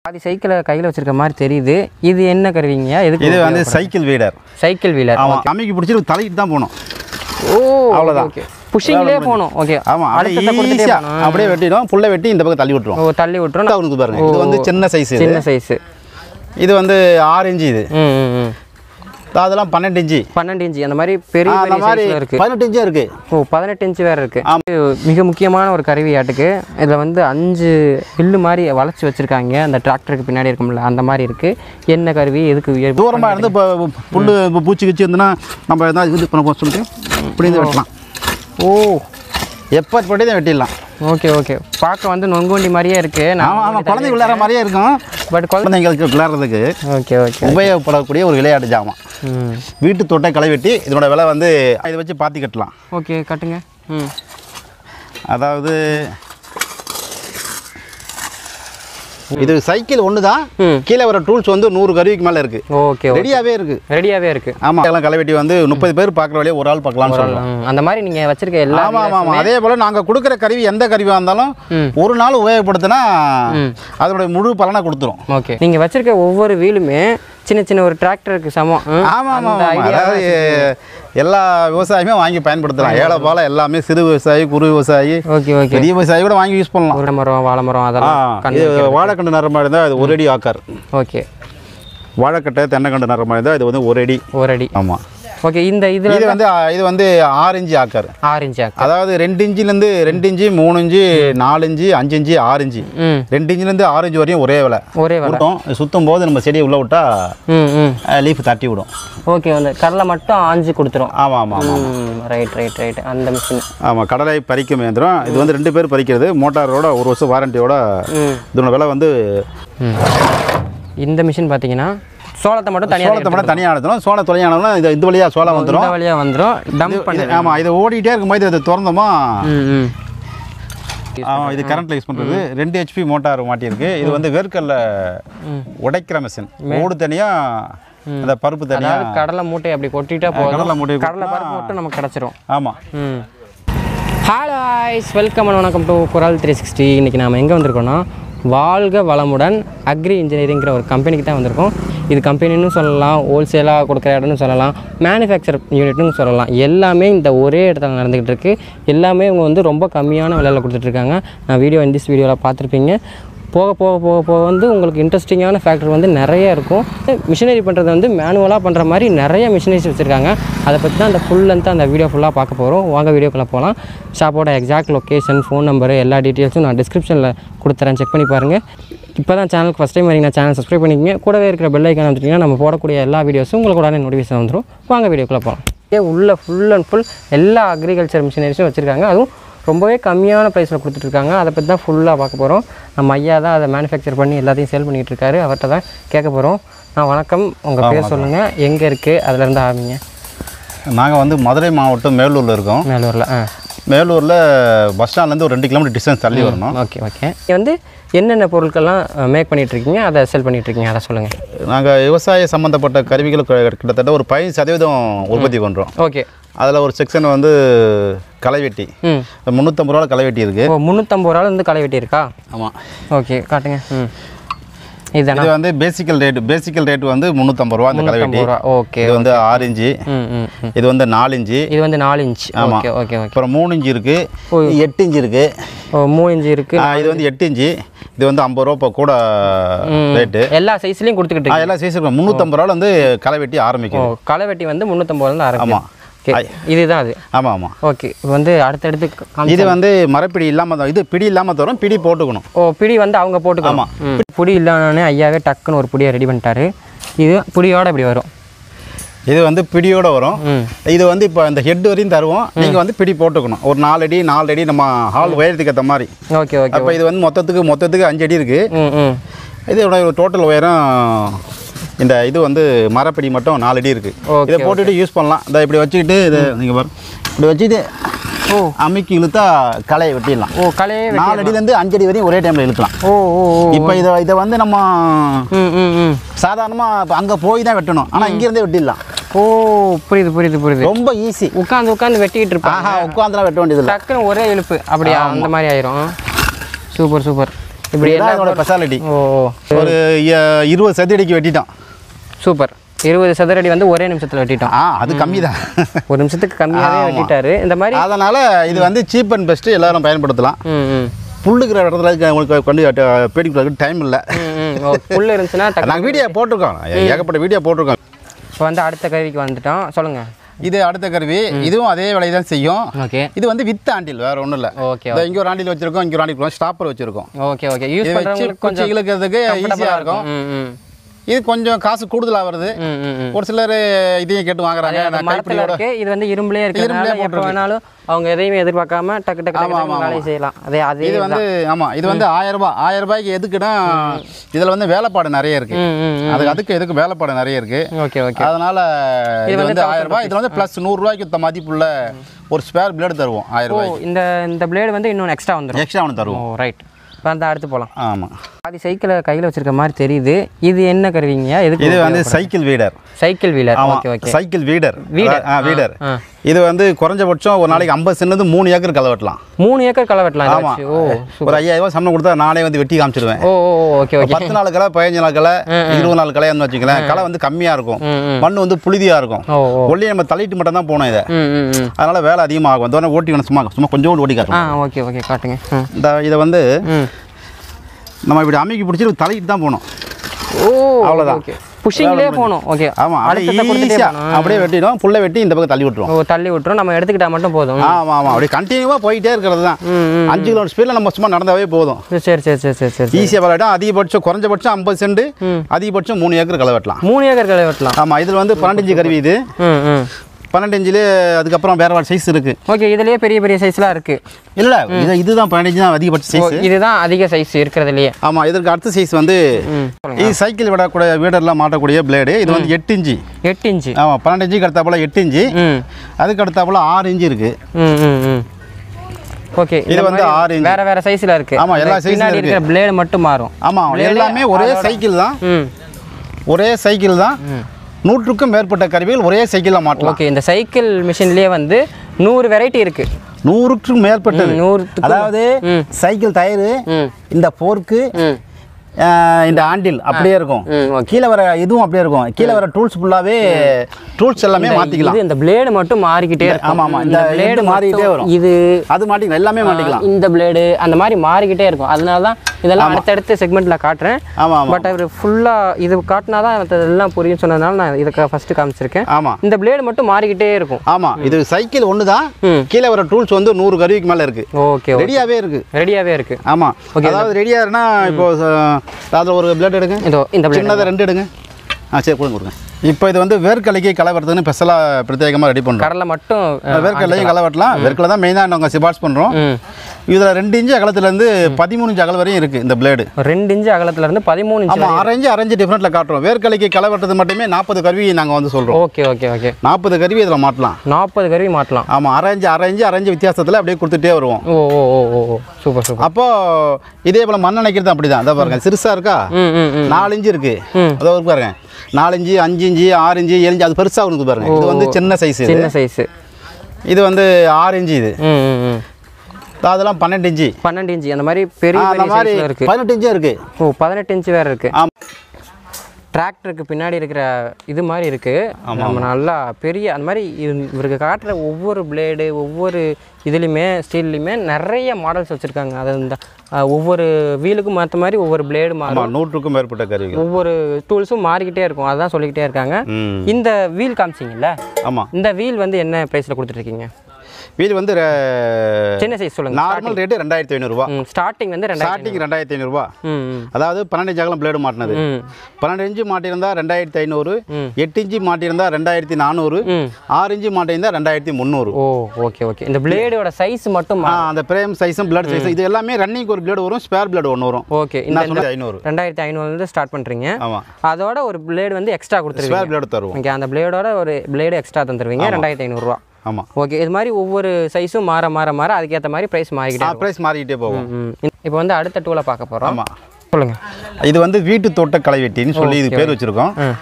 பாதி சைக்கிளை கையில் வச்சிருக்க மாதிரி தெரியுது இது என்ன கருவிங்க எதுக்கு இது வந்து சைக்கிள் வீடர் சைக்கிள் வீலர் ஆமாம் அம்மிக்கு பிடிச்சிட்டு தலையிட்டு தான் போகணும் ஓ அவ்வளவுதான். ஓகே புஷிங்லேயே போகணும் ஓகே ஆமாம் அப்படியே அழுத்தத்தை கொடுத்துட்டே ஈஸியாக போகணும் அப்படியே வெட்டிடும் புல்லை வெட்டி இந்த பக்கம் தள்ளி விட்டுரும் ஓ தள்ளி விட்டுரும் அவனுக்கு பாருங்க இது வந்து சின்ன சைஸ் இது சின்ன சைஸு இது வந்து ஆறு இன்ச்சு இது ம் ம் ம் அதெல்லாம் பன்னெண்டு இன்ச்சு பன்னெண்டு இன்ச்சு அந்த மாதிரி பெரிய அந்த பெரிய மாதிரி சைஸில் இருக்கு பதினெட்டு இன்ச்சும் இருக்கு ஓ பதினெட்டு இன்ச்சு வேறு இருக்கு இது மிக முக்கியமான ஒரு கருவி ஆட்டுக்கு இதில் வந்து அஞ்சு வில்லு மாதிரி வளைச்சி வச்சிருக்காங்க அந்த டிராக்டருக்கு பின்னாடி இருக்கும்ல அந்த மாதிரி இருக்கு என்ன கருவி எதுக்கு உபயோகி- தூரமாக இருந்து இப்போ புல் இப்போ பூச்சி கிச்சி இருந்துன்னா நம்ம எதாவது இது பண்ண சொல்லிட்டு இப்படி இருந்து வெட்டலாம் ஓ எப்போ படி தான் வெட்டிடலாம் ஓகே ஓகே பார்க்க வந்து நொங்குவண்டி மாதிரியே இருக்கு ஆமாம் ஆமாம் குழந்தைங்க விளையாடுற மாதிரியே இருக்கும் பட் குழந்தை குழந்தைங்களுக்கு விளையாடுறதுக்கு ஓகே ஓகே உபயோகப்படக்கூடிய ஒரு விளையாட்டு ஜாமான் ம் வீட்டு தோட்டை களை வெட்டி இதனோட விலை வந்து இதை வச்சு பாத்தி கட்டலாம் ஓகே கட்டுங்க ம் அதாவது இது சைக்கிள் ஒன்று தான் ம். கீழே வர டூல்ஸ் வந்து நூறு கருவிக்கு மேலே இருக்குது ஓகே ஓகே ரெடியாகவே இருக்குது ரெடியாகவே இருக்கு ஆமாம் எல்லாம் களை வெட்டி வந்து முப்பது பேர் பார்க்குற வழியே ஒரு ஆள் பார்க்கலாம்னு சொல்லலாம் ம், அந்த மாதிரி நீங்க வச்சிருக்க எல்லா ஆமாம் ஆமாம் ஆமாம் அதே போல் நாங்கள் கொடுக்குற கருவி எந்த கருவியாக இருந்தாலும் ம். ஒரு நாள் உபயோகப்படுத்தினா அதனுடைய முழு பலனை கொடுத்துரும் ஓகே நீங்க வச்சிருக்க ஒவ்வொரு வீலுமே சின்ன சின்ன ஒரு டிராக்டருக்கு சமம் ம், ஆமாம் ஆமாம் அந்த ஆமாம் idea அதாவது எல்லா விவசாயியுமே வாங்கி பயன்படுத்தலாம் ஏழை போல எல்லாமே சிறு விவசாயி குறு விவசாயி ஓகே ஓகே பெரிய விவசாயி கூட வாங்கி யூஸ் பண்ணலாம் உருளை மரம் வாழை மரம் ஆ அதெல்லாம் கண்டு இது வாழைக்கண்டு நர மாதிரி இருந்தால் இது ஒரு அடி ஆக்கார் ஓகே வாழைக்கட்டை தென்னைக்கண்டு நர மாதிரி இருந்தால் இது வந்து ஒரு அடி ஒரு அடி ஆமாம் ஓகே இந்த இதுல இது வந்து இது வந்து ஆறு இன்ச்சு ஆக்கார் ஆறு இன்ச் ஆக்கு அதாவது ரெண்டு இன்ச்சிலேருந்து ரெண்டு இன்ச்சு மூணு இன்ச்சு நாலு இன்ச்சு அஞ்சு இன்ச்சு ஆறு இன்ச்சு ம் ரெண்டு இன்ச்சிலேருந்து ஆறு இன்ச்சு வரையும் ஒரே விலை ஒரே வேலை கொடுத்தோம் சுத்தும் போது நம்ம செடியை உள்ளே விட்டா ம் ம் லீஃப் தட்டி விடும் ஓகே வந்து கடலை மட்டும் ஆஞ்சு கொடுத்துரும் ஆமாம் ஆமாம் ஆமாம் ம் ரைட் ரைட் ரைட் அந்த மிஷின் ஆமாம் கடலை பறிக்கும் இயந்திரம் இது வந்து ரெண்டு பேர் பறிக்கிறது மோட்டாரோட ஒரு வருஷம் வாரண்டியோட ம் இதோட விலை வந்து ம் இந்த மிஷின் பார்த்தீங்கன்னா சோளத்தை மட்டும் தனியாக சோளத்தை மட்டும் தனியாக அனுத்தணும் சோளம் தொலையானதும் இது இந்த வழியாக சோளம் வந்துடும் இந்த வழியாக வந்துடும் டம்ப் பண்ணி ஆமாம் இது ஓடிட்டே இருக்கும்போது இதை திறந்தோமா ம் ம் ஆமாம் இது கரண்ட்டில் யூஸ் பண்ணுறது ரெண்டு ஹெச்பி மோட்டார் மாட்டியிருக்கு இது வந்து வேர்க்கல்ல உடைக்கிற மிஷின் ஓடு தனியாக அந்த பருப்பு அதாவது தனியாக கடலை மூட்டை அப்படி கொட்டிட்டா போதும் கடலை மூட்டையை கடலை பருப்பு மட்டும் நமக்கு கிடச்சிரும் ஆமாம் ம் ஹலோ ஐஸ் வெல்கம் அண்ட் வணக்கம் டு குரல் த்ரீ சிக்ஸ்டி இன்றைக்கி நாம் எங்கே வந்திருக்கோம்னா வாழ்க வளமுடன் அக்ரி இன்ஜினியரிங்கிற ஒரு கம்பெனிக்கு தான் வந்திருக்கோம் இது கம்பெனின்னு சொல்லலாம் ஹோல்சேலாக கொடுக்குற இடம்னு சொல்லலாம் மேனுஃபேக்சர் யூனிட்னு சொல்லலாம் எல்லாமே இந்த ஒரே இடத்துல நடந்துக்கிட்டு இருக்குது எல்லாமே இவங்க வந்து ரொம்ப கம்மியான விலையில் கொடுத்துட்ருக்காங்க நான் வீடியோ இந்த வீடியோவில் பார்த்துருப்பீங்க போக போக போக போக வந்து உங்களுக்கு இன்ட்ரெஸ்டிங்கான ஃபேக்டர் வந்து நிறைய இருக்கும் மிஷினரி பண்ணுறது வந்து மேனுவலாக பண்ணுற மாதிரி நிறைய மிஷினரிஸ் வச்சுருக்காங்க அதை பற்றி தான் அந்த ஃபுல் லென்த்தாக அந்த வீடியோ ஃபுல்லாக பார்க்க போகிறோம் வாங்க வீடியோக்குள்ளே போகலாம் ஷாப்போட எக்ஸாக்ட் லொக்கேஷன் ஃபோன் நம்பரு எல்லா டீட்டெயில்ஸும் நான் டிஸ்கிரிப்ஷனில் கொடுத்துறேன் செக் பண்ணி பாருங்கள் இப்போ தான் சேனலுக்கு ஃபஸ்ட் டைம் வரீங்க சேனல் சப்ஸ்கிரைப் பண்ணிக்கங்க கூடவே இருக்கிற பெல் ஐக்கான் வந்துட்டிங்கன்னா நம்ம போடக்கூடிய எல்லா வீடியோஸும் உங்களுக்கு உடனே நோட்டிஃபிகேஷன் வந்துடும் வாங்க வீடியோக்குள்ளே போகலாம் ஏ உள்ள ஃபுல் அண்ட் ஃபுல் எல்லா அக்ரிகல்ச்சர் மிஷினரிஸும் வச்சுருக்காங்க அதுவும் ரொம்பவே கம்மியான ப்ரைஸில் கொடுத்துட்ருக்காங்க அதை பற்றி தான் ஃபுல்லாக பார்க்க போகிறோம் நம்ம ஐயா தான் அதை மேனுஃபேக்சர் பண்ணி எல்லாத்தையும் சேல் பண்ணிகிட்டு இருக்காரு அவர்கிட்ட தான் கேட்க போகிறோம் நான் வணக்கம் உங்கள் பேர் சொல்லுங்கள் எங்கே இருக்குது அதுலேருந்து ஆரம்பிங்க நாங்கள் வந்து மதுரை மாவட்டம் மேலூரில் இருக்கோம் மேலூரில் ஆ மேலூரில் பஸ் ஸ்டாண்ட்லேருந்து ஒரு ரெண்டு கிலோமீட்டர் டிஸ்டன்ஸ் தள்ளி வரணும் ஓகே ஓகே நீங்கள் வந்து என்னென்ன பொருட்கள்லாம் மேக் பண்ணிகிட்ருக்கீங்க அதை செல் பண்ணிகிட்ருக்கீங்க அதை சொல்லுங்கள் நாங்கள் விவசாய சம்மந்தப்பட்ட கருவிகள் கு- கிட்டத்தட்ட ஒரு பதினஞ்சு சதவீதம் உற்பத்தி பண்ணுறோம் ஓகே அதில் ஒரு செக்ஷன் வந்து களைவெட்டி ம் முந்நூற்றம்பது ரூபா களைவெட்டி இருக்குது ஓ முந்நூற்றம்பது ரூபாவில் வந்து களை வெட்டி இருக்கா ஆமாம் ஓகே காட்டுங்க ம் இதுதானா இது வந்து பேசிக்கல் ரேட் பேசிக்கல் ரேட் வந்து முந்நூற்றம்பது ரூபா இந்த களைவெட்டி முந்நூற்றம்பது ரூபா ஓகே இது வந்து ஆறு இன்ச்சு ம் ம் ம் இது வந்து நாலு இன்ச்சு இது வந்து நாலு இன்ச் ஆமா. ஓகே ஓகே ஓகே அப்புறம் மூணு இன்ச்சு இருக்குது எட்டு இன்ச்சு இருக்குது ஓ மூணு இன்ச் இருக்குது இது வந்து எட்டு இன்ச்சு இது வந்து ஐம்பது ரூபா இப்போ கூட ரேட்டு எல்லா சைஸ்லையும் கொடுத்துக்கிட்டு ஆ எல்லாம் சைஸ் இருக்கும் முந்நூற்றம்பது ரூபாவில் வந்து களைவெட்டி ஓ ஆரம்பிக்கும் களை வெட்டி வந்து முந்நூற்றம்பதுலேருந்து ஆரம்பிக்கும் ஆமாம் ஓகே இதுதான் அது ஆமாம் ஆமாம் ஓகே இப்போ வந்து அடுத்தடுத்து காமி- இது வந்து மரப்பிடி இல்லாமல் இது பிடி இல்லாமல் தரும் பிடி போட்டுக்கணும் ஓ பிடி வந்து அவங்க போட்டுக்கணும் ம். புடி இல்லைன்னு ஐயாவே டக்குன்னு ஒரு புடியை ரெடி பண்ணிட்டாரு இது புடியோட இப்படி வரும் இது வந்து பிடியோட வரும் ம் இது வந்து இப்போ இந்த ஹெட் வரையும் தருவோம் நீங்கள் வந்து பிடி போட்டுக்கணும் ஒரு நாலு அடி நாலு அடி நம்ம ஹால் உயரத்துக்கு ஏற்ற மாதிரி ஓகே ஓகே அப்போ இது வந்து மொத்தத்துக்கு மொத்தத்துக்கு அஞ்சு அடி இருக்குது ம் ம் இதோட டோட்டல் உயரம் இந்த இது வந்து மரப்பிடி மட்டும் நாலு அடி இருக்குது Okay, இதை போட்டுட்டு யூஸ் பண்ணலாம் இதை இப்படி வச்சுக்கிட்டு இதை நீங்கள் பாரு இப்படி வச்சுட்டு ஓ அமுக்கி இழுத்தா களையை வெட்டிடலாம் ஓ கலையே வெட்டி- நாலு அடியிலேருந்து அஞ்சு அடி வரையும் ஒரே டைமில் இழுக்கலாம் ஓ ஓ ஓ இப்போ இதை இதை வந்து நம்ம ம் ம் ம் சாதாரணமாக இப்போ அங்கே போய் தான் வெட்டணும் ஆனால் இங்கேருந்தே வெட்டிடலாம் ஓ புரியுது புரியுது புரியுது ரொம்ப ஈஸி உட்காந்து உட்காந்து வெட்டிக்கிட்டு இருப்பாங்க ஆஹா உட்காந்துலாம் வெட்ட வேண்டியதில்லை டக்குன்னு ஒரே இழுப்பு அப்படியா அந்த மாதிரி ஆயிரும் சூப்பர் சூப்பர் இப்படி இதுதான் இதோட ஸ்பெஷாலிட்டி ஓ ஒரு இ- இருபது சதுரடிக்கு வெட்டிட்டோம் சூப்பர் இருபது சதுரடி வந்து ஒரே நிமிஷத்தில் வெட்டிட்டோம் ஆ அது கம்மி தான் ஒரு நிமிஷத்துக்கு கம்மியாகவே ஆமா. வெட்டிட்டாரு இந்த மாதிரி அதனால் இது வந்து சீப் அண்ட் பெஸ்ட்டு எல்லாரும் பயன்படுத்தலாம் ம் ம் புல்லுக்கிற இடத்துல இருக்கு, உங்களுக்கு கொண்டு பேடிக்கு டைம் இல்லை ம், ம் ஓ புல் இருந்துச்சுன்னா டக்கு நாங்கள் வீடியோ போட்டிருக்கோம் ஏகப்பட்ட வீடியோ போட்டிருக்கோம் இப்போ வந்து அடுத்த கருவிக்கு வந்துட்டோம் சொல்லுங்கள் இது அடுத்த கருவி இதுவும் அதே வேலையை தான் செய்யும் ஓகே இது வந்து வித் ஆண்டில் வேற ஒன்றும் இல்லை ஓகே இங்கே ஒரு ஆண்டில் வச்சிருக்கோம் இங்கே ஒரு ஆண்டில் வச்சிருக்கோம் ஸ்டாப்பர் வச்சிருக்கோம் ஓகே ஓகே யூஸ் இதை வச்சு பண்ணுறவங்களுக்கு குச்சி கொஞ்சம் இழுக்கிறதுக்கு ஈஸியாக இருக்கும் ம் ம் இது கொஞ்சம் காசு கூடுதலாக வருது ம் ம் ம் ஒரு சிலர் இதையும் கேட்டு வாங்குறாங்க நான் மரத்தில் கைப்பிடியோட இருக்கு இது வந்து இரும்புலேயே இருக்கிறதுனால எப்போ வேணாலும் அவங்க எதையுமே எதிர்பார்க்காம டக்கு டக்கு டக்கு டக்குன்னு வேலையை செய்யலாம் அதே அதே இது வந்து ஆமாம் இது வந்து ஆயிரம் ரூபாய் ஆயிரம் ரூபாய்க்கு எதுக்குன்னா இதில் வந்து வேலைப்பாடு நிறைய இருக்கு ம் ம் ம். அதுக்கு அதுக்கு எதுக்கு வேலைப்பாடு நிறைய இருக்கு ஓகே ஓகே அதனால இது வந்து ஆயிரம் ரூபாய் இதில் வந்து ப்ளஸ் நூறுரூவாய்க்கு இந்த மதிப்புள்ள ஒரு ஸ்பேர் பிளேடு தருவோம் ஆயிரம் ஓ ரூபாய்க்கு இந்த இந்த பிளேடு வந்து இன்னொன்று எக்ஸ்ட்ரா வந்துடும் எக்ஸ்ட்ரா ஒன்று ஓ தருவோம் ரைட் இப்போ அந்த அடுத்து போகலாம் ஆமாம் பாதி சைக்கிளை கையில் வச்சிருக்க மாதிரி தெரியுது இது என்ன கருவிங்க எதுக்கு இது வந்து சைக்கிள் வீடர் சைக்கிள் வீலர் ஆமாம் okay okay cycle weeder weeder. ஆ வீடர் ஆ. இது வந்து குறைஞ்சபட்சம் ஒரு நாளைக்கு ஐம்பது சென்ட் மூணு ஏக்கர் களை வெட்டலாம் மூணு ஏக்கர் களை வெட்டலாம் இதை ஆமாம் வச்சு. ஓ ஒரு ஐயாயிரம் ரூபாய் சம்பளம் கொடுத்தா நானே வந்து வெட்டி காமிச்சிடுவேன் ஓ ஓ ஓகே ஓகே பத்து நாள் களை பதினஞ்சு நாள் களை இருபது நாள் களை வச்சுக்கலாம் களை வந்து கம்மியாக இருக்கும் ம் ம் மண் வந்து புழுதியாக இருக்கும் ஓ ஓ ஒல்லி நம்ம தள்ளிட்டு மட்டும் தான் போனோம் இதை ம் ம் ம் அதனால வேலை அதிகமாகும் இந்த ஓட்டி வேணும் சும்மா சும்மா கொஞ்சோண்டு ஓட்டி ஆ காட்டும் ஓகே ஓகே காட்டுங்க ம் இந்த இதை வந்து ம் நம்ம இப்படி அமைக்கி பிடிச்சிட்டு தள்ளிட்டு தான் போகணும் ஓ அவ்வளவுதான். ஓகே புஷிங்லேயே போகணும் ஓகே ஆமாம் அழுத்தத்தை அப்படியே கொடுத்துட்டே ஈஸியாக போகணும் அப்படியே வெட்டிடும் புல்லை வெட்டி இந்த பக்கம் தள்ளி விட்டுரும் ஓ தள்ளி விட்டுரும் நம்ம எடுத்துக்கிட்டா மட்டும் போதும் ஆமாம் ஆமாம் அப்படியே கண்டினியூவாக போயிட்டே இருக்கிறது தான் ம் ம் அஞ்சு கிலோமீட்டர் ஸ்பீடில் நம்ம சும்மா நடந்தாவே போதும் சரி சரி சரி சரி சரி ஈஸியாக விளையாட்டும் அதிகபட்சம் குறைஞ்சபட்சம் ஐம்பது சென்ட் அதிகபட்சம் மூணு ஏக்கர் களை வெட்டலாம் மூணு ஏக்கர் களை வெட்டலாம் ஆமாம் இதில் வந்து பன்னெண்டு இன்ச்சு கருவி இது ம் ம் பன்னெண்டு இன்ச்சில் அதுக்கப்புறம் வேறு வேறு சைஸ் இருக்குது ஓகே இதுலயே பெரிய பெரிய சைஸ்லாம் இருக்கு இல்லை இது இதுதான் பன்னெண்டு இன்ச்சு தான் அதிகபட்ச ஓ, சைஸ் இதுதான் அதிக சைஸ் இருக்கிறதுலயே ஆமாம் இதற்கு அடுத்த சைஸ் வந்து ம் சொல்லுங்க இது சைக்கிள் விடக்கூடிய வீடர்லாம் மாட்டக்கூடிய பிளேடு இது வந்து எட்டு இன்ச்சு எட்டு இன்ச்சு ஆமாம் பன்னெண்டு இன்ச்சுக்கு அடுத்தாப்புல எட்டு இன்ச்சு ம் அதுக்கு அடுத்தாப்புல ஆறு இன்ச்சு இருக்குது ம் ம் ம் ஓகே இது வந்து ஆறு inch. வேற வேற சைஸ்ல இருக்கு ஆமா, எல்லா அந்த size ல பின்னாடி இருக்கு. இருக்கிற பிளேடு மட்டும் மாறும் ஆமாம் Blade எல்லாமே ஒரே அதோட- சைக்கிள் தான் ம் ஒரே சைக்கிள் தான் நூற்றுக்கும் மேற்பட்ட கருவிகள் ஒரே சைக்கிளில் மாட்டலாம் ஓகே இந்த சைக்கிள் மிஷின்லயே வந்து நூறு வெரைட்டி இருக்கு நூறுக்கும் மேற்பட்டது ம், நூறுத்துக்கும் அதாவது ம். சைக்கிள் டயரு ம் இந்த ஃபோர்க்கு ம் இந்த ஆண்டில் அப்படியே இருக்கும் ம் ஓகே கீழே வர இதுவும் அப்படியே இருக்கும் கீழே வர டூல்ஸ் ஃபுல்லாவே டூல்ஸ் எல்லாமே மாற்றிக்கலாம் இது இந்த பிளேடு மட்டும் மாறிக்கிட்டே இருக்கும் ஆமா, ஆமா. இந்த blade இது மாறிக்கிட்டே மட்டும் வரும். இது அது மாட்டிக்கலாம் எல்லாமே மாட்டிக்கலாம் இந்த பிளேடு அந்த மாதிரி மாறிக்கிட்டே இருக்கும் அதனால தான் இதெல்லாம் அடுத்தடுத்த செக்மெண்ட்ல காட்டுறேன் ஆமாம் ஆமாம் பட் அவர் ஃபுல்லாக இது காட்டினா தான் எல்லாம் புரியும் சொன்னதுனால நான் இதுக்கு ஃபஸ்ட்டு காமிச்சிருக்கேன் ஆமாம் இந்த பிளேடு மட்டும் மாறிக்கிட்டே இருக்கும் ஆமாம் இது சைக்கிள் ஒன்று தான் ம். கீழே வர டூல்ஸ் வந்து நூறு கருவிக்கு மேலே இருக்கு ஓகே ரெடியாகவே இருக்கு ரெடியாகவே இருக்கு ஆமாம் அதாவது ரெடியாக இருந்தா இப்போ அதில் ஒரு பிளேட் எடுங்க இதோ இந்த பிளேடு சின்னதாக ரெண்டு எடுங்க ஆ சரி கொடுங்க கொடுங்க இப்போ இது வந்து வேர்க்கலைக்கு களை வெட்டுறதுன்னு ஸ்பெஷலாக பிரத்யேகமாக ரெடி பண்ணுறோம் கடலை மட்டும் அஹ், வேர்க்கடலையும் களை வெட்டலாம் வேர்க்கடலை தான் மெயினாக நாங்கள் சிபார்ஸ் பண்ணுறோம் ம் இதில் ரெண்டு இன்ச்சு அகலத்துலேருந்து பதிமூணு இன்ச்சு அகலம் வரையும் இருக்குது இந்த பிளேடு ரெண்டு இன்ச்சு அகலத்துல இருந்து பதிமூணு இன்ச்சு ஆமாம் அரைஞ்சு அரைஞ்சு டிஃப்ரெண்ட்டில் காட்டுறோம் வேர்க்கலைக்கு களை வெட்டுறது மட்டுமே நாற்பது கருவி நாங்கள் வந்து சொல்கிறோம் ஓகே ஓகே ஓகே நாற்பது கருவி இதில் மாட்டலாம் நாற்பது கருவி மாட்டலாம் ஆமாம் அரைஞ்சு அரைஞ்சு அரைஞ்சு வித்தியாசத்தில் அப்படியே கொடுத்துட்டே வருவோம் ஓ ஓ ஓ ஓ ஓ சூப்பர் சூப்பர் அப்போ இதே போல் மண் அணைக்கிறது அப்படி தான் பாருங்க சிறுசாக இருக்கா ம் ம் ம் நாலு இன்ச்சு இருக்கு ம். அதோ இருக்கு பாருங்க நாலு இன்ச்சு அஞ்சு இன்ச்சு ஆறு இன்ச்சு ஏழு இன்ச்சு அது பெருசாக இருக்கு பாருங்க இது வந்து சின்ன சைஸ் இது சின்ன சைஸு இது வந்து ஆறு இன்ச்சு இது ம் ம் ம் அதெல்லாம் பன்னெண்டு இன்ச்சு பன்னெண்டு இன்ச்சு அந்த மாதிரி பெரிய ஆ, அந்த பெரிய மாதிரி சைஸில் இருக்கு பதினெட்டு இன்ச்சும் இருக்கு ஓ பதினெட்டு இன்ச்சு வேற இருக்கு ஆமாம் டிராக்டருக்கு பின்னாடி இருக்கிற இது மாதிரி இருக்கு நம்ம நல்லா பெரிய அந்த மாதிரி இவ- இவருக்கு காட்டுற ஒவ்வொரு பிளேடு ஒவ்வொரு இதுலேயுமே ஸ்டீல்லையுமே நிறைய மாடல்ஸ் வச்சுருக்காங்க அது இந்த அஹ், ஒவ்வொரு வீலுக்கும் மாற்ற மாதிரி ஒவ்வொரு பிளேடு மாறும் ஆமாம் நூற்றுக்கும் மேற்பட்ட கருவிகள் ஒவ்வொரு டூல்ஸும் மாறிக்கிட்டே இருக்கும் அதான் சொல்லிக்கிட்டே இருக்காங்க ம் இந்த வீல் காமிச்சிங்கல்ல ஆமாம் இந்த வீல் வந்து என்ன ப்ரைஸில் கொடுத்துட்ருக்கீங்க வீடு வந்து சின்ன சைஸ் சொல்லுங்க நார்மல் ரேட்டு ரெண்டாயிரத்தி ஐநூறுரூவா ம் ஸ்டார்டிங் வந்து ரெண்டாயிரம் ஸ்டார்டிங் ரெண்டாயிரத்தி ஐநூறுரூவா ம் ம் அதாவது பன்னெண்டு இன்ச்சு அகலம் பிளேடு மாட்டினது ம் பன்னெண்டு இன்ச்சு மாட்டியிருந்தா ரெண்டாயிரத்தி ஐநூறு ம். எட்டு இன்ச்சு மாட்டியிருந்தா ரெண்டாயிரத்தி நானூறு ம் ஆறு இன்ச்சு மாட்டியிருந்தா ரெண்டாயிரத்தி முந்நூறு ஓ ஓகே ஓகே இந்த பிளேடோட சைஸ் மட்டும் ஆ அந்த பிரேம் சைஸும் பிளட் சைஸும் இது எல்லாமே ரன்னிங் ஒரு பிளேடு வரும் ஸ்பேர் பிளேடு ஒன்று வரும் ஓகே இந்த நான் சொன்னது ஐநூறு ரெண்டாயிரத்தி ஐநூறுலேருந்து ஸ்டார்ட் பண்ணுறீங்க ஆமாம் அதோட ஒரு பிளேடு வந்து எக்ஸ்ட்ரா கொடுத்துருவீங்க ஸ்பேர் பிளேடு தருவோம் ஓகே அந்த பிளேடோட ஒரு பிளேடு எக்ஸ்ட்ரா தந்துருவீங்க ரெண்டாயிரத்தி ஐநூறுரூவா ஆமாம் ஓகே இது மாதிரி ஒவ்வொரு சைஸும் மாற மாற மாற அதுக்கேற்ற மாதிரி ப்ரைஸ் மாறிக்கிட்டே ஆ ப்ரைஸ் மாறிக்கிட்டே போகும் ம் இப்போ வந்து அடுத்த டூலை பார்க்க போகிறோம் ஆமாம் சொல்லுங்க இது வந்து வீட்டு தோட்ட களைவெட்டின்னு சொல்லி இது பேர் வச்சுருக்கோம்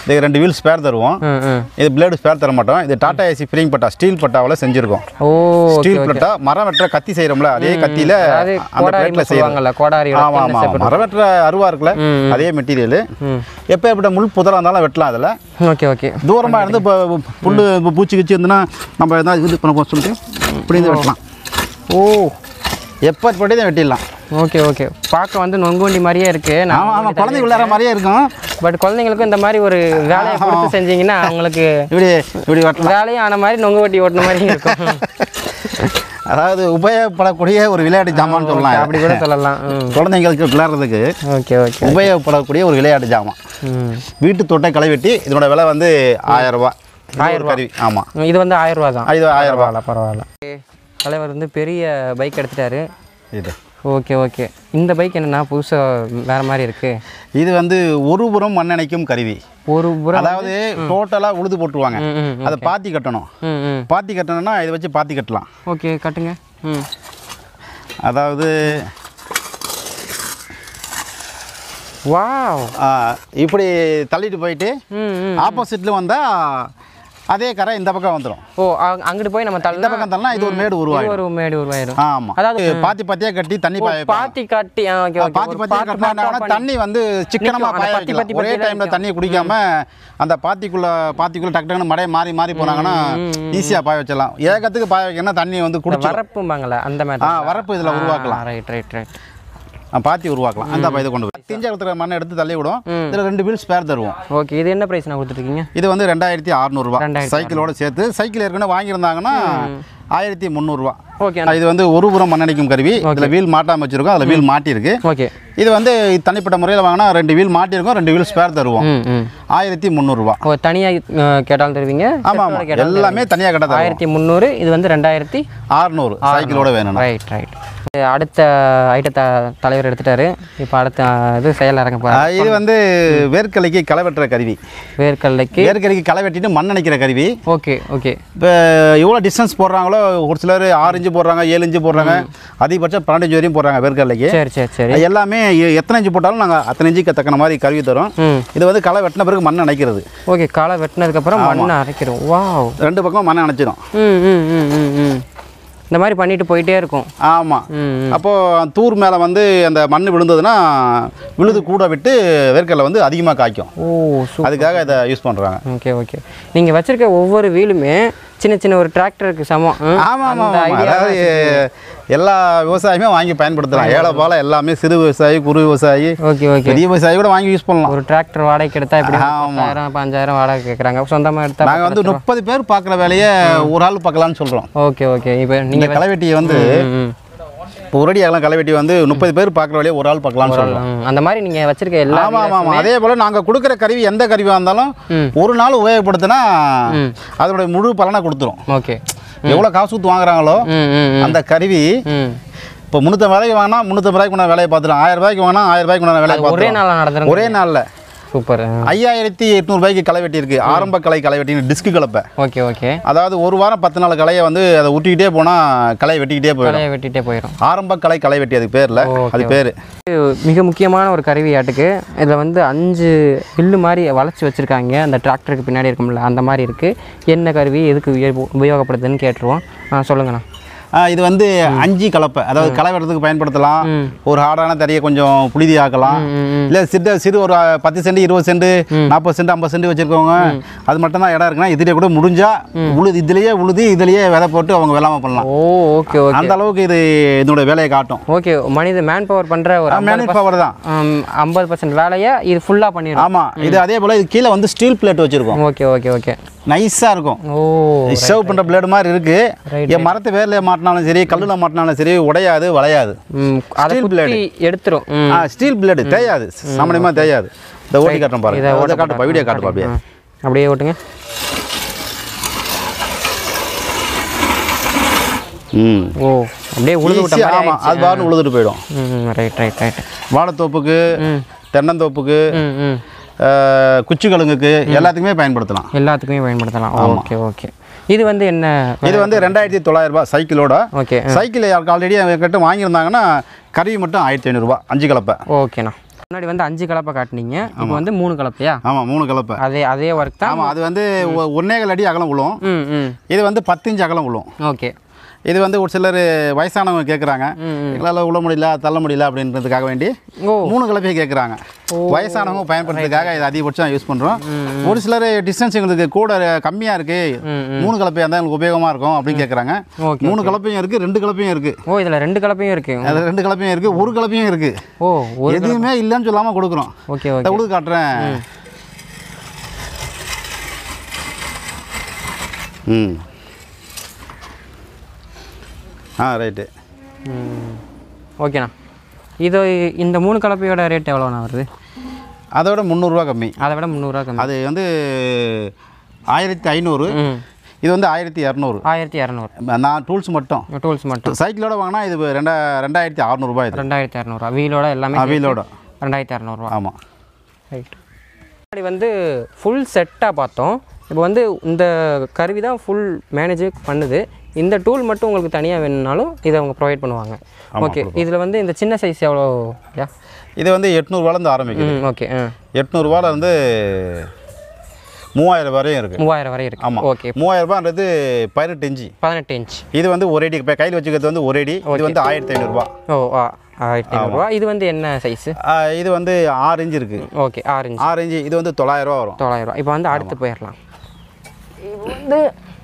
இதுக்கு ரெண்டு வீல் ஸ்பேர் தருவோம் ம் ம் இது பிளேடு ஸ்பேர் தர மாட்டோம் இது டாடா ஏசி ஃப்ரீங் பட்டா ஸ்டீல் பட்டாவில் செஞ்சுருக்கோம் ஓ ஸ்டீல் பட்டா மரம் வெட்டுற கத்தி செய்கிறோம்ல அதே கத்தியில் அதாவது அந்த கோடாரி பிளேட்டில் சொல்லுவாங்கல்ல கோடாரி ஆமாம் ஆமாம் ஆமாம் மரம் வெட்டுற அருவா இருக்குல்ல அதே மெட்டீரியல் ம் எப்போ எப்படிட்ட முள் புதராக இருந்தாலும் வெட்டலாம் அதில் ஓகே ஓகே தூரமாக இருந்து இப்போ புல் இப்போ பூச்சி கிச்சி இருந்துன்னா நம்ம எதாவது இது பண்ண சொல்லிட்டு இப்படி இருந்து வெட்டலாம் ஓ எப்போ படி தான் வெட்டிடலாம் ஓகே ஓகே பார்க்க வந்து நொங்குவண்டி மாதிரியே இருக்கு நான் ஆமாம் ஆமாம் குழந்தை விளையாடுற மாதிரியே இருக்கும் பட் குழந்தைங்களுக்கும் இந்த மாதிரி ஒரு வேலையை கொடுத்து செஞ்சீங்கன்னா அவங்களுக்கு இப்படி இப்படி வெட்டலாம் வேலையும் ஆன மாதிரி நொங்கு வட்டி ஓட்டின மாதிரி இருக்கும் அதாவது உபயோகப்படக்கூடிய ஒரு விளையாட்டு ஜாமான்னு சொல்லலாம் அப்படி கூட சொல்லலாம் ம் குழந்தைங்களுக்கு விளையாடுறதுக்கு ஓகே ஓகே உபயோகப்படக்கூடிய ஒரு விளையாட்டு ஜாமான் ம் வீட்டு தோட்டை களை வெட்டி இதனோட விலை வந்து ஆயிரம் ரூபாய் ஆயிரம் ரூபாய் கருவி ஆமாம் இது வந்து ஆயிரம் ரூபா தான் இது ஆயிரம் ரூபாய் பரவாயில்ல பரவாயில்ல தலைவர் வந்து பெரிய பைக் எடுத்துட்டாரு இது ஓகே ஓகே இந்த பைக் என்னன்னா புதுசாக வேற மாதிரி இருக்கு இது வந்து ஒரு புறம் மண்ணணைக்கும் கருவி ஒரு புறம் அதாவது டோட்டலாக உழுது போட்டுருவாங்க ம், ம், அதை பாத்தி கட்டணும் ம் ம் பாத்தி கட்டணும்னா இதை வச்சு பாத்தி கட்டலாம் ஓகே கட்டுங்க ம் அதாவது வாவ் ஆ, இப்படி தள்ளிட்டு போயிட்டு ம் ம் ஆப்போசிட்டில் வந்தால் அதே கரை இந்த பக்கம் வந்துடும் ஓ அ- அங்கிட்டு போய் நம்ம இந்த தள்ள பக்கம் தள்ளனா இது ஒரு மேடு உருவாயிடும் ஒரு மேடு உருவாயிரும் ஆமாம் அதாவது பாத்தி பாத்தியாக கட்டி தண்ணி பாய பாத்தி காட்டி ஆ ஓகே ஓகே பாத்தி பாத்தியா கட்டினா தண்ணி வந்து சிக்கனமா நிக்கும். அந்த பாய பத்தி வைக்கலாம். பத்தி ஒரே பத்தியில டைம்ல தண்ணியை குடிக்காம அந்த பாத்திக்குள்ள பாத்திக்குள்ள டக்கு டக்குன்னு மடைய மாறி மாறி போனாங்கன்னா ஈஸியா பாய வச்சிடலாம் ஏகத்துக்கு பாய வைக்கணும்னா தண்ணி வந்து குடிச்சு வரப்பும்பாங்கல்ல அந்த ஆ மாதிரி வரப்பு இதுல உருவாக்கலாம் ரைட் ரைட் ரைட் ஆ, பாத்தி உருவாக்கலாம் அந்த இது கொண்டு போய் திஞ்ச இடத்துல மண்ணை எடுத்து தள்ளி விடும் இதுல ரெண்டு வீல் ஸ்பேர் தருவோம் ஓகே இது என்ன பிரைஸ் நான் கொடுத்துருக்கீங்க இது வந்து ரெண்டாயிரத்தி அறநூறுபா ரெண்டாயிரத்தி சைக்கிளோட சேர்த்து சைக்கிள் ஏற்கனவே வாங்கியிருந்தாங்கன்னா ஆயிரத்தி முந்நூறுரூவா ஓகே இது வந்து ஒரு புறம் மண்ணடிக்கும் கருவி இதில் வீல் மாட்டாம வச்சிருக்கோம் அதில் வீல் மாட்டியிருக்கு ஓகே இது வந்து தனிப்பட்ட முறையில் வாங்கினா ரெண்டு வீல் மாட்டியிருக்கோம் ரெண்டு வீல் ஸ்பேர் தருவோம் ம் ம் ஆயிரத்தி முந்நூறுரூவா ஓ தனியாக கேட்டாலும் தருவீங்க ஆமாம் ஆமாம் எல்லாமே தனியாக கடை தருவோம் ஆயிரத்தி முந்நூறு இது வந்து ரெண்டாயிரத்தி ஆறுநூறு சைக்கிளோட வேணும்னா ரைட் ரைட் அடுத்த ஐட்டத்தை தலைவர் எடுத்துட்டாரு இப்போ அடுத்த இது செயல் இறங்க ஆ, போகிறார் இது வந்து வேர்க்கலைக்கு களை வெட்டுற கருவி வேர்க்கடலைக்கு வேர்க்கலைக்கு களை வெட்டிட்டு மண் அணைக்கிற கருவி ஓகே ஓகே இப்போ எவ்வளோ டிஸ்டன்ஸ் போடுறாங்களோ ஒரு சிலர் ஆறு இன்ச்சு போடுறாங்க ஏழு இன்ச்சு போடுறாங்க அதிகபட்சம் பன்னெண்டு இன்ச்சு வரையும் போடுறாங்க வேர்க்கடலைக்கு சரி சரி சரி அது எல்லாமே எ- எத்தனை இன்ச்சு போட்டாலும் நாங்கள் அத்தனை இன்ச்சுக்கு தக்கன மாதிரி கருவி தரோம் ம் இது வந்து களை வெட்டின பிறகு மண் அணைக்கிறது ஓகே காலை வெட்டினதுக்கப்புறம் மண்ணை அரைக்கிறோம் வாவ் ரெண்டு பக்கம் மண் அணைச்சிடும் ம் ம் ம் ம் ம் இந்த மாதிரி பண்ணிட்டு போயிட்டே இருக்கும் ஆமாம் ம் ம். அப்போது தூர் மேலே வந்து அந்த மண் விழுந்ததுன்னா விழுது கூட விட்டு வேர்க்கடலை வந்து அதிகமாக காய்க்கும் ஓ சூ அதுக்காக இதை யூஸ் பண்ணுறாங்க ஓகே ஓகே நீங்கள் வச்சிருக்க ஒவ்வொரு வீலுமே சின்ன சின்ன ஒரு டிராக்டருக்கு சமம் ம்? ஆமாம் ஆமாம் அந்த ஆமாம் idea அதாவது எல்லா விவசாயியுமே வாங்கி பயன்படுத்தலாம் ஏழை பால எல்லாமே சிறு விவசாயி குறு விவசாயி ஓகே ஓகே பெரிய விவசாயி கூட வாங்கி யூஸ் பண்ணலாம் ஒரு டிராக்டர் வாடகைக்கு எடுத்தா இப்படி ஆமா. பத்தாயிரம் பஞ்சாயிரம் வாடகை கேட்குறாங்க சொந்தமாக எடுத்தா நாங்கள் வந்து முப்பது பேர் பார்க்குற வேலையை ஒரு ஆள் பார்க்கலான்னு சொல்கிறோம் ஓகே ஓகே இப்போ இந்த நீங்கள் களைவெட்டியை வந்து இப்போ ஒரு அடி அகலம் களைவெட்டி வந்து முப்பது பேர் பார்க்குற வேலையை ஒரு ஆள் பார்க்கலான்னு சொல்கிறோம் அந்த மாதிரி நீங்கள் வச்சிருக்க எல்லா ஆமாம் ஆமாம் ஆமாம் அதே போல் நாங்கள் கொடுக்குற கருவி எந்த கருவியாக இருந்தாலும் ம். ஒரு நாள் உபயோகப்படுத்தினா அதோடைய முழு பலனை கொடுத்துரும் ஓகே எவ்வளோ காசு ஊற்று வாங்குறாங்களோ ம் ம் ம் அந்த கருவி ம் இப்போ முந்நூற்றம்பது ரூபாய்க்கு வாங்கினா முந்நூற்றம்பது ரூபாய்க்கு உண்டான வேலையை பார்த்துடும் ஆயிரம் ரூபாய்க்கு வாங்கினா ஆயிரம் ரூபாய்க்கு உண்டான வேலையை ஒரே பார்த்துடும் நாளில் நடந்துரும் ஒரே நாளில் சூப்பர் ஐயாயிரத்தி எட்நூறுபாய்க்கு களை வெட்டி இருக்கு ஆரம்ப கலை களை வெட்டின்னு டிஸ்க் கலப்பை ஓகே ஓகே அதாவது ஒரு வாரம் பத்து நாள் கலையை வந்து அதை விட்டிக்கிட்டே போனால் களை வெட்டிக்கிட்டே போயிடும் கலையை வெட்டிட்டே போயிடும் ஆரம்ப கலை களை வெட்டி அதுக்கு பேரில் அது பேர் மிக முக்கியமான ஒரு கருவியாட்டுக்கு இதில் வந்து அஞ்சு வில்லு மாதிரி வளைச்சி வச்சுருக்காங்க அந்த டிராக்டருக்கு பின்னாடி இருக்கும்ல அந்த மாதிரி இருக்குது என்ன கருவி எதுக்கு உபயோ- உபயோகப்படுதுன்னு கேட்டுருவோம் ஆ சொல்லுங்கண்ணா இது வந்து அஞ்சு கலப்பை அதாவது களை வெட்டுறதுக்கு பயன்படுத்தலாம் ஒரு ஹார்டான தறியை கொஞ்சம் புழுதி ஆக்கலாம் இல்லை சிறு சிறு ஒரு பத்து சென்ட் இருபது சென்ட் நாற்பது சென்ட் ஐம்பது சென்ட் வச்சிருக்கவங்க அது மட்டும் தான் இடம் இருக்குன்னா இதுலேயே கூட முடிஞ்சா உழுது இதுலேயே உழுது இதுலேயே விதை போட்டு அவங்க வெள்ளாமை பண்ணலாம் ஓ ஓகே ஓகே அந்த அளவுக்கு இது இதனோட வேலையை காட்டும் ஓகே மனித மேன் பவர் பண்ணுற ஒரு மேனேஜ் பவர் தான் ஐம்பது பர்சன்ட் வேலையை இது ஃபுல்லாக பண்ணிடும் ஆமாம் இது அதே போல் இது கீழே வந்து ஸ்டீல் பிளேட் வச்சுருக்கோம் ஓகே ஓகே ஓகே நைஸாக இருக்கும் ஓ சர்வ் பண்ணுற பிளேடு மாதிரி இருக்கு Right, என் மரத்தை வேர்ல மாட்டினாலும் சரி கல்லில் மாட்டினாலும் சரி உடையாது வளையாது ம் அதை Steel blade. குத்தி எடுத்துரும் ம் ஆ ஸ்டீல் பிளேடு தேயாது சாமானியமாக தேயாது இந்த ஓட்டி காட்டுறேன் இதை பாருங்க ஓட்ட இதை காட்டுப்பா வீடியோ காட்டுப்பா அப்படியே ஆ. அப்படியே ஓட்டுங்க ம் ஓ அப்படியே உழுது விட்ட ஈஸியாக மாதிரி ஆமாம் அது பாருன்னு உழுதுட்டு போயிடும் ம் ரைட் ரைட் ரைட் வாழைத்தோப்புக்கு தென்னந்தோப்புக்கு ம் ம் அஹ், குச்சி கழுங்குக்கு எல்லாத்துக்குமே பயன்படுத்தலாம் எல்லாத்துக்குமே பயன்படுத்தலாம் ஓகே ஓகே இது வந்து என்ன இது வந்து ரெண்டாயிரத்தி தொள்ளாயிரம் ரூபாய் சைக்கிளோட ஓகே சைக்கிள் யாருக்கு ஆல்ரெடி கிட்ட வாங்கியிருந்தாங்கன்னா கருவி மட்டும் ஆயிரத்தி ஐநூறுரூவா அஞ்சு கலப்பை ஓகேண்ணா முன்னாடி வந்து அஞ்சு கலப்பை காட்டுனீங்க இப்போ வந்து மூணு கலப்பையா ஆமாம் மூணு கலப்பை அதே அதே ஒர்க் தான் ஆமாம் அது வந்து ஒ- ஒன்னேகால் அடி அகலம் விழும் ம் ம் இது வந்து பத்து இன்ச் அகலம் விழும் ஓகே இது வந்து ஒரு சிலர் வயசானவங்க கேட்குறாங்க எங்களால் உள்ள முடியல தள்ள முடியல அப்படின்றதுக்காக வேண்டி ஓ மூணு கலப்பையை கேட்குறாங்க வயசானவங்க பயன்படுறதுக்காக இது அதிகபட்சம் யூஸ் பண்ணுறோம் ஒரு சிலர் டிஸ்டன்ஸ் எங்களுக்கு கூட கம்மியாக இருக்குது மூணு கலப்பையாக இருந்தால் எங்களுக்கு உபயோகமாக இருக்கும் அப்படின்னு கேட்குறாங்க ஓகே மூணு கலப்பையும் இருக்குது ரெண்டு கலப்பையும் இருக்குது ஓ இதில் ரெண்டு கலப்பையும் இருக்கு அதில் ரெண்டு கலப்பையும் இருக்குது ஒரு கலப்பையும் இருக்குது ஓ ஒரு எதுவுமே இல்லைன்னு சொல்லாமல் கொடுக்குறோம் ஓகே இதை ஓகே உழுது காட்டுறேன் ம் ஆ ரைட்டு ம் ஓகேண்ணா இது இந்த மூணு கலப்பையோட ரேட் எவ்வளோண்ணா வருது அதோட முந்நூறுரூவா கம்மி அதை விட முந்நூறுரூவா கம்மி அது வந்து ஆயிரத்தி ஐநூறு ம் இது வந்து ஆயிரத்தி இரநூறு ஆயிரத்தி இரநூறு நான் டூல்ஸ் மட்டும் டூல்ஸ் மட்டும் சைக்கிளோட வாங்கினா இது ரெண்டா ரெண்டாயிரத்தி அறநூறுபா இது ரெண்டாயிரத்தி இரநூறுவா வீலோட எல்லாமே வீலோட ரெண்டாயிரத்தி இரநூறுவா ஆமாம் ரைட் முன்னாடி வந்து ஃபுல் செட்டாக பார்த்தோம் இப்போ வந்து இந்த கருவி தான் ஃபுல் மேனேஜ் பண்ணுது இந்த டூல் மட்டும் உங்களுக்கு தனியாக வேணும்னாலும் இதை அவங்க ப்ரொவைட் பண்ணுவாங்க ஓகே இதில் வந்து இந்த சின்ன சைஸ் எவ்வளோ யா இது வந்து எட்நூறுவாலேருந்து ஆரம்பிக்குது ம் ஓகே ஆ எட்நூறுவால இருந்து மூவாயிரம் வரையும் இருக்குது மூவாயிரம் வரை இருக்கு ஆமாம் ஓகே மூவாயிரம் ரூபான்றது பதினெட்டு இன்ச்சு பதினெட்டு இன்ச் இது வந்து ஒரு அடி இப்போ கையில் வச்சுக்கிறது வந்து ஒரு அடி இது வந்து ஆயிரத்தி ஐநூறுரூவா ஓ ஆ ஆயிரத்தி ஐநூறுரூவா இது வந்து என்ன சைஸு இது வந்து ஆறு இன்ச்சு இருக்குது ஓகே ஆறு இன்ச் ஆறு இன்ச்சு இது வந்து தொள்ளாயிரரூவா வரும் தொள்ளாயிரம் ரூபா இப்போ வந்து அடுத்து போயிடலாம் இப்போ வந்து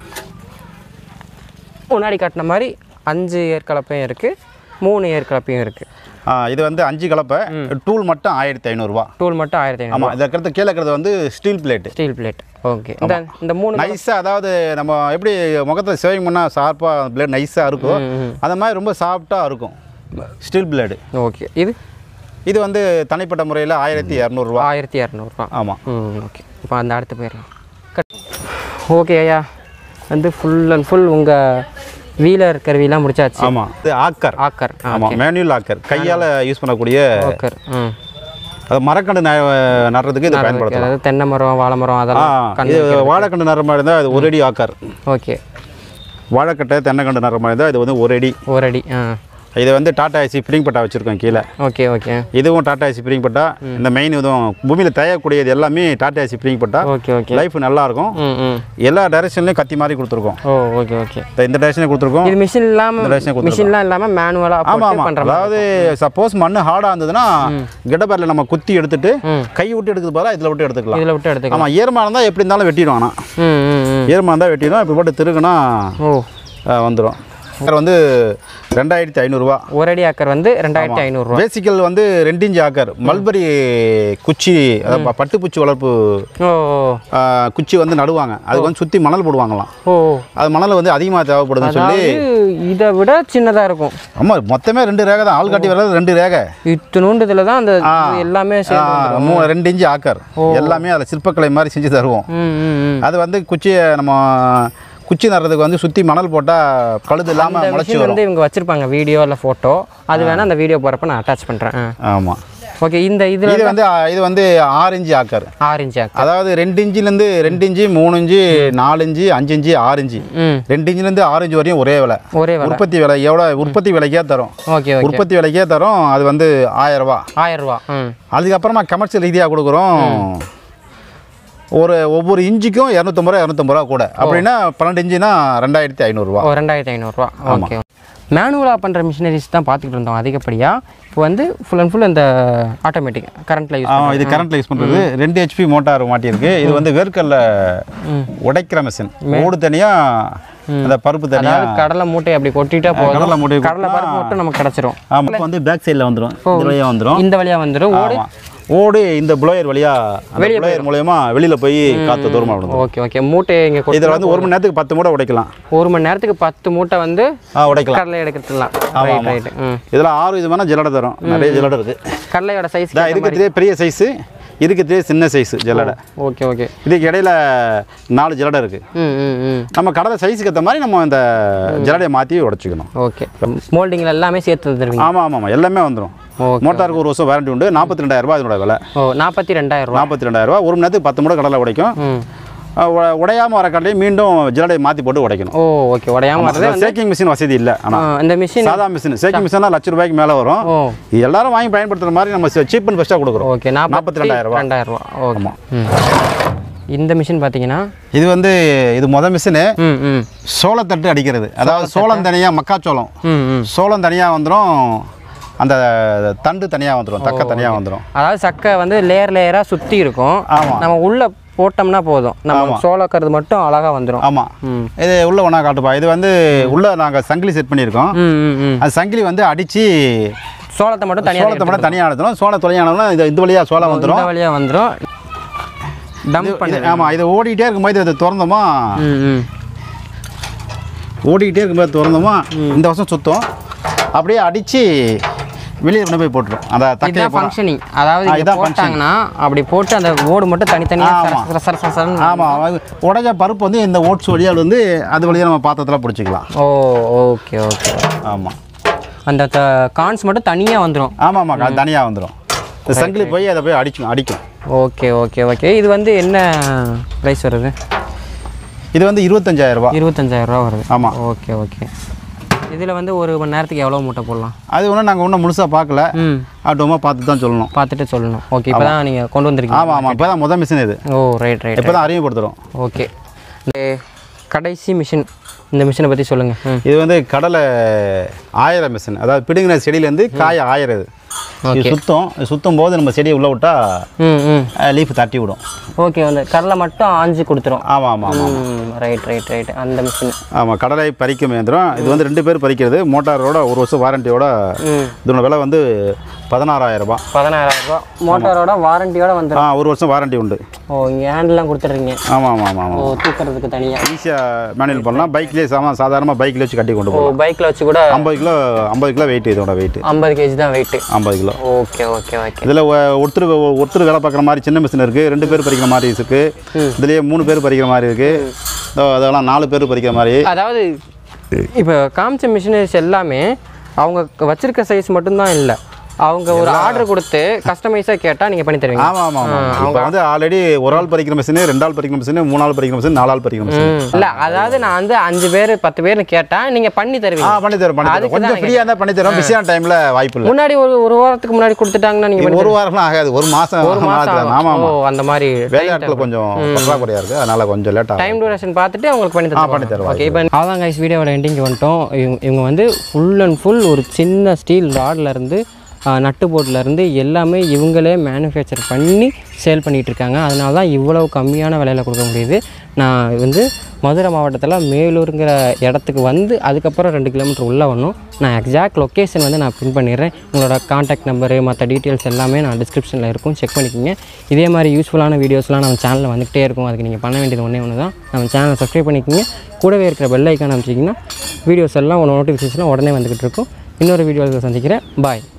முன்னாடி காட்டின மாதிரி அஞ்சு ஏற்கலப்பையும் இருக்குது மூணு ஏற்கலப்பையும் இருக்குது ஆ, இது வந்து அஞ்சு கலப்பை டூல் மட்டும் ஆயிரத்தி ஐநூறுரூவா டூல் மட்டும் ஆயிரத்தி ஐநூறு ஆமாம் இதை இருக்கிறது கீழே இருக்கிறது வந்து steel plate steel plate okay இந்த இந்த மூணு நைஸாக அதாவது நம்ம எப்படி முகத்தை சேவிங் பண்ணால் ஷார்ப்பாக பிளேட் நைஸாக இருக்கும் அந்த மாதிரி ரொம்ப சாஃப்டாக இருக்கும் ஸ்டீல் பிளேடு ஓகே இது இது வந்து தனிப்பட்ட முறையில் ஆயிரத்தி இரநூறுவா ஆயிரத்தி இரநூறுபா ஆமாம் ம் ஓகே இப்போ அந்த அடுத்து போயிடலாம் கட் ஓகே ஐயா வந்து ஃபுல் அண்ட் ஃபுல் உங்கள் வீலர் கருவிலாம் முடிச்சாச்சு ஆமாம் இது ஆக்கர் ஆக்கர் ஆ ஆமாம் மேனுவல் ஆக்கர் கையால் யூஸ் பண்ணக்கூடிய ஆக்கர் ம் அது மரக்கண்டு ந- நடுறதுக்கு இது பயன்படுத்தலாம் அதாவது தென்னை மரம் வாழை மரம் ஆ அதெல்லாம் இது வாழைக்கண்டு நடுற மாதிரி இருந்தால் இது ஒரு அடி ஆக்கர் ஓகே வாழைக்கட்டை தென்னைக்கண்டு நடுற மாதிரி இருந்தால் இது வந்து ஒரு அடி ஒரு அடி ஆ இது வந்து டாடா ஏசி ஃபிட்டிங் பட்டா வச்சுருக்கோம் கீழே ஓகே ஓகே இதுவும் டாடா ஏசி ஃபிட்டிங் பட்டா இந்த மெயின் இதுவும் பூமியில் தேயக்கூடியது எல்லாமே டாடா ஏசி ஃபிட்டிங் பட்டா ஓகே ஓகே லைஃப் நல்லா இருக்கும் ம் ம் எல்லா டைரக்ஷன்லையும் கத்தி மாதிரி கொடுத்துருக்கோம் ஓ ஓகே ஓகே இந்த- இந்த டைரக்ஷனில் கொடுத்துருக்கோம் இது மிஷின் இல்லாமல் direction கொடுத்துருக்கோம். மிஷின்லாம் இல்லாமல் மேனுவலாக ஆமாம் போட்டு ஆமாம் பண்ணுற மாதிரி அதாவது சப்போஸ் மண் ஹார்டாக இருந்ததுன்னா கிடப்பரில் நம்ம குத்தி எடுத்துட்டு ம். கை விட்டு எடுக்கிறது பதிலாக இதில் விட்டு எடுத்துக்கலாம் இதில் விட்டு எடுத்துக்கலாம் ஆமாம் ஈரமாக இருந்தால் எப்படி இருந்தாலும் வெட்டிடும் ஆனால் ம் ம் ம் ஈரமாக இருந்தால் வெட்டிடும் இப்படி போட்டு திருகுனா ஓ வந்துடும் ஆக்கர் வந்து ரெண்டாயிரத்தி ஐநூறுரூவா ஒரு அடி ஆக்கர் வந்து ரெண்டாயிரத்தி ஐநூறுரூவா பேசிக்கல் வந்து ரெண்டு இன்ச் ஆக்கர் மல்பரி குச்சி அதாவது ப- பட்டுப்பூச்சி வளர்ப்பு ஓ ஆ, குச்சி வந்து நடுவாங்க அதுக்கு வந்து சுற்றி மணல் போடுவாங்களாம் ஓ அது மணல் வந்து அதிகமாக தேவைப்படுதுன்னு சொல்லி அதாவது இதை விட சின்னதாக இருக்கும் ஆமாம் மொத்தமே ரெண்டு ரேகை தான் ஆள் காட்டி வர்றது ரெண்டு ரேகை இத்தினூண்டு இதில் தான் அந்த இது எல்லாமே ஆ, சேர்ந்து மூ ரெண்டு இன்ச்சு ஆக்கர் எல்லாமே அதில் சிற்பக்கலை மாதிரி செஞ்சு தருவோம் ம் ம் ம் அது வந்து குச்சியை நம்ம குச்சி நடுறதுக்கு வந்து சுற்றி மணல் போட்டால் பழுது இந்த இல்லாமல் முளைச்சி மிஷின் வரும் வந்து இவங்க வச்சிருப்பாங்க வீடியோ இல்லை ஃபோட்டோ அது வேணால் அந்த வீடியோ போகிறப்ப நான் அட்டாச் பண்ணுறேன் ஆமாம் ஓகே இந்த இதில் இது வந்து ஆ, இது வந்து ஆறு இன்ச்சு ஆக்கர் ஆரஞ்சு ஆக்கர் அதாவது ரெண்டு இன்ச்சிலேருந்து ரெண்டு இன்ச்சு மூணு இன்ச்சு நாலு இன்ச்சு அஞ்சு இன்ச்சு ஆறு இன்ச்சு ம் ரெண்டு இன்ச்சிலேருந்து ஆறு இன்ச்சு வரையும் ஒரே விலை ஒரே வேலை உற்பத்தி விலை எவ்வளோ உற்பத்தி விலைக்கே தரும் ஓகே ஓகே உற்பத்தி விலைக்கே தரும் அது வந்து ஆயிரம் ரூபா ஆயிரம் ரூபா ம் அதுக்கப்புறமா கமர்ஷியல் ரீதியாக கொடுக்குறோம் ஒரு ஒவ்வொரு இன்ச்சுக்கும் இரநூத்தம்பது ரூபா இரநூத்தம்பது ரூபா கூட அப்படின்னா பன்னெண்டு இன்ச்சுனா ரெண்டாயிரத்தி ஐநூறுரூவா ஓ ரெண்டாயிரத்தி ஐநூறுரூவா ஓகே மேனுவலாக பண்ணுற மிஷினரிஸ் தான் பார்த்துக்கிட்டு இருந்தோம் அதிகப்படியாக இப்போ வந்து ஃபுல் அண்ட் ஃபுல் இந்த ஆட்டோமேட்டிக் கரண்ட்டில் யூஸ் ஆமாம் இது கரண்ட்ல யூஸ் பண்ணுறது ரெண்டு ஹெச்பி மோட்டார் மாட்டியிருக்கு இது வந்து வேர்க்கல்ல உடைக்கிற மிஷின் ஓடு தனியாக அந்த பருப்பு தனியாக அதாவது கடலை மூட்டை அப்படி கொட்டிட்டா போதும் கடலை மூட்டையை கடலை பருப்பு மட்டும் நமக்கு கிடச்சிரும் ஆமாம் வந்து பேக் சைடில் வந்துடும் இது வழியாக வந்துடும் இந்த வழியாக வந்துடும் ஓடு ஆமாம் ஓடு இந்த புலோயர் வழியாக அந்த புலோயர் மூலயமா வெளியில் போய் காற்று தூரமாக விடுது ஓகே ஓகே மூட்டையை இங்கே கொட்டி இதில் வந்து ஒரு மணி நேரத்துக்கு பத்து மூடை உடைக்கலாம் ஒரு மணி நேரத்துக்கு பத்து மூட்டை வந்து ஆ உடைக்கலாம் கடலை எடுக்கிறதுலாம் ரைட் ரைட் ம் இதில் ஆறு விதமான ஜல்லடை தரும் நிறைய ஜல்லடை இருக்குது கடலையோட சைஸ் இதான் இருக்கிறதுலே பெரிய சைஸு இருக்கிறதுலே சின்ன சைஸு ஜல்லடை ஓகே ஓகே இதுக்கு இடையில நாலு ஜல்லடை இருக்குது ம் ம் ம் நம்ம கடலை சைஸுக்கு ஏற்ற மாதிரி நம்ம இந்த ஜல்லடையை மாற்றி உடச்சிக்கணும் ஓகே மோல்டிங்கில் எல்லாமே சேர்த்து தருவீங்க ஆமாம் ஆமாம் ஆமாம் எல்லாமே வந்துடும் ஓகே மோட்டாருக்கு ஒரு வருஷம் வாரண்டி உண்டு நாற்பத்தி ரெண்டாயிரம் ரூபாய் இதனோட விலை ஓ நாற்பத்தி ரெண்டாயிரம் ரூபா நாற்பத்தி ரெண்டாயிரம் ரூபாய் ஒரு மணி நேரத்துக்கு பத்து மூடை கடலை உடைக்கும் ம் உடையாமல் வர கடலையும் மீண்டும் ஜல்லடை மாற்றி போட்டு உடைக்கணும் ஓ ஓகே உடையாம வர்றது சேக்கிங் மிஷின் வசதி இல்லை ஆ, ஆனால் இந்த மிஷின் சாதா மிஷின் சேக்கிங் மிஷினா லட்ச ரூபாய்க்கு மேலே வரும் ஓ இது எல்லாரும் வாங்கி பயன்படுத்துகிற மாதிரி நம்ம சீப் அண்ட் பெஸ்ட்டாக கொடுக்குறோம் ஓகே நாற்பத்தி ரெண்டாயிரம் ரூபா ரெண்டாயிரம் ரூபா ஓகே ம் இந்த மிஷின் பார்த்தீங்கன்னா இது வந்து இது முத மிஷினு ம் ம் சோளத்தட்டு அடிக்கிறது அதாவது சோளம் தனியாக மக்காச்சோளம் ம் ம் சோளம் தனியாக வந்துடும் அந்த தண்டு தனியாக வந்துடும் தக்க தனியாக வந்துடும் அதாவது சக்கை வந்து லேயர் லேயராக சுற்றி இருக்கும் ஆமா. நம்ம உள்ளே போட்டோம்னா போதும் நம்ம சோளக்கிறது மட்டும் அழகாக வந்துடும் ஆமாம் ம் இது உள்ள ஒன்றா காட்டுப்பா இது வந்து உள்ள நாங்கள் சங்கிலி செட் பண்ணியிருக்கோம் ம் ம் ம் அந்த சங்கிலி வந்து அடித்து சோளத்தை மட்டும் தனியாக சோளத்தை மட்டும் தனியாக அனுத்தணும் சோளம் தொலையானதுனா இது இது வழியாக சோளம் வந்துடும் இந்த வழியாக வந்துடும் டம்ப் பண்ணு ஆமாம் இது ஓடிக்கிட்டே இருக்கும்போது இதை திறந்தோமா ம் ம் ஓடிக்கிட்டே இருக்கும்போது திறந்தோமா இந்த வருஷம் சுத்தம் அப்படியே அடித்து வெளியே கொண்டு போய் போட்டுரும் அந்த தக்கையை இதுதான் ஃபங்க்ஷனிங் அதாவது ஆ, இங்க இதான் போட்டாங்கன்னா அப்படி போட்டு அந்த ஓடு மட்டும் தனித்தனியாக ஆமா. சர சர சர சரன்னு ஆமாம் உடஞ்ச பருப்பு வந்து இந்த ஓட்ஸ் வழியாக வந்து அது வழியாக நம்ம பாத்திரத்தில் பிடிச்சிக்கலாம் ஓ ஓகே ஓகே ஆமாம் அந்த கான்ஸ் மட்டும் தனியாக வந்துடும் ஆமாம் ஆமாம் அது தனியாக வந்துடும் இந்த சங்கிலி போய் அதை போய் அடிக்கும் அடிக்கும் ஓகே ஓகே ஓகே இது வந்து என்ன ப்ரைஸ் வருது இது வந்து இருபத்தஞ்சாயிரம் ரூபாய் இருபத்தஞ்சாயிரம் ரூபா வருது ஆமாம் ஓகே ஓகே இதில் வந்து ஒரு மணி நேரத்துக்கு எவ்வளோ மூட்டை போடலாம் அது ஒன்றும் நாங்கள் ஒன்றும் முழுசாக பார்க்கல ம் ஆட்டோமாக பார்த்து தான் சொல்லணும் பார்த்துட்டு சொல்லணும் ஓகே இப்போ தான் நீங்கள் கொண்டு வந்திருக்கீங்க ஆமாம் ஆமாம் இப்போ தான் முதல் மிஷின் இது ஓ ரைட் ரைட் இப்போ தான் அறிமுகப்படுத்துகிறோம் ஓகே இந்த கடைசி மிஷின் இந்த மிஷினை பற்றி சொல்லுங்கள் ம் இது வந்து கடலை ஆயிர மிஷின் அதாவது பிடுங்கின செடியிலேருந்து காய ஆயிறது இது சுத்தம் இது சுத்தும் போது நம்ம செடியை உள்ளே விட்டா ம் ம் லீஃப் தட்டி விடும் ஓகே அந்த கடலை மட்டும் ஆஞ்சு கொடுத்துரும் ஆமாம் ஆமாம் ஆமாம் ம் ரைட் ரைட் ரைட் அந்த மிஷின் ஆமாம் கடலை பறிக்கும் இயந்திரம் இது வந்து ரெண்டு பேர் பறிக்கிறது மோட்டாரோட ஒரு வருஷம் வாரண்டியோட ம் இதோட விலை வந்து பதினாறாயிரம் ரூபாய் பதினாயிரம் ரூபா மோட்டாரோட வாரண்டியோட வந்துடும் ஆ ஒரு வருஷம் வாரண்டி உண்டு ஓ இங்கே ஹேண்ட்லாம் கொடுத்துட்றீங்க ஆமாம் ஆமாம் ஆமாம் ஓ ஆமாம் தூக்கிறதுக்கு தனியாக ஈஸியாக மேனுவல் பண்ணலாம் பைக்லேயே சாமா சாதாரணமாக பைக்கில் வச்சு கட்டி கொண்டு ஓ போகலாம் பைக்கில் வச்சு கூட ஐம்பது கிலோ ஐம்பது கிலோ வெயிட் இதோட வெயிட் ஐம்பது கேஜி தான் வெயிட்டு ஐம்பது கிலோ ஓகே ஓகே ஓகே இதில் ஒருத்தர் ஒருத்தர் வேலை பார்க்குற மாதிரி சின்ன மிஷின் இருக்குது ரெண்டு பேர் பறிக்கிற மாதிரி இருக்குது இதுலேயே மூணு பேர் பறிக்கிற மாதிரி இருக்குது அதெல்லாம் நாலு பேர் பறிக்கிற மாதிரி அதாவது இப்போ காமிச்ச மிஷினரிஸ் எல்லாமே அவங்க வச்சிருக்க சைஸ் மட்டும்தான் இல்லை அவங்க ஒரு ஆர்டர் கொடுத்து கஸ்டமைஸாக கேட்டால் நீங்கள் பண்ணி தருவீங்க ஆமாம் ஆமாம் ஆமாம் இப்போ வந்து ஆல்ரெடி ஒரு ஆள் பறிக்கிற மிஷின் ரெண்டு ஆள் பறிக்கிற மிஷின் மூணு ஆள் பறிக்கிற மிஷின் நாலு ஆள் பறிக்கிற மிஷின் ம் இல்லை அதாவது நான் வந்து அஞ்சு பேர் பத்து பேர்னு கேட்டால் நீங்கள் பண்ணி ஆ தருவீங்க பண்ணி தரோம் பண்ணி தரோம் அதுக்கு கொஞ்சம் தான் ஃப்ரீயாக இருந்தால் பண்ணி தரோம் பிஸியான டைமில் வாய்ப்பு இல்லை முன்னாடி ஒரு ஒரு வாரத்துக்கு முன்னாடி கொடுத்துட்டாங்கன்னா நீங்கள் ஒரு வாரம்லாம் ஆகாது ஒரு மாதம் ஒரு மாதம் ஆமாம் ஆகும். ஆமாம் ஓ அந்த மாதிரி வேலையாட்கள் கொஞ்சம் பற்றாக்குறையாக இருக்குது அதனால் கொஞ்சம் லேட் ஆகும் டைம் டியூரேஷன் பார்த்துட்டு அவங்களுக்கு பண்ணி ஆ பண்ணி தருவாங்க தருவாங்க ஓகே இப்போ அதான் கைஸ் வீடியோவோட எண்டிங் வந்துட்டோம் இவங்க இவங்க வந்து ஃபுல் அண்ட் ஃபுல் ஒரு சின்ன ஸ்டீல் ராட்லேருந்து நட்டு போர்ட்லேருந்து எல்லாமே இவங்களே மேனுஃபேக்சர் பண்ணி சேல் பண்ணிகிட்டு இருக்காங்க அதனால தான் இவ்வளவு கம்மியான விலையில் கொடுக்க முடியுது நான் வந்து மதுரை மாவட்டத்தில் மேலூருங்கிற இடத்துக்கு வந்து அதுக்கப்புறம் ரெண்டு கிலோமீட்டர் உள்ளே வரணும் நான் எக்ஸாக்ட் லொக்கேஷன் வந்து நான் பின் பண்ணிடுறேன் உங்களோட காண்டாக்ட் நம்பரு மற்ற டீட்டெயில்ஸ் எல்லாமே நான் டிஸ்கிரிப்ஷனில் இருக்கும் செக் பண்ணிக்கோங்க இதே மாதிரி யூஸ்ஃபுல்லான வீடியோஸ்லாம் நம்ம சேனலில் வந்துகிட்டே இருக்கும் அதுக்கு நீங்கள் பண்ண வேண்டியது ஒன்றே ஒன்று தான் நம்ம சேனலை சப்ஸ்கிரைப் பண்ணிக்கோங்க கூடவே இருக்கிற பெல் ஐக்கான் அமைச்சிங்கன்னா வீடியோஸ் எல்லாம் உங்கள் நோட்டிஃபிகேஷன் உடனே வந்துக்கிட்டு இருக்கும் இன்னொரு வீடியோவில் சந்திக்கிறேன் பாய்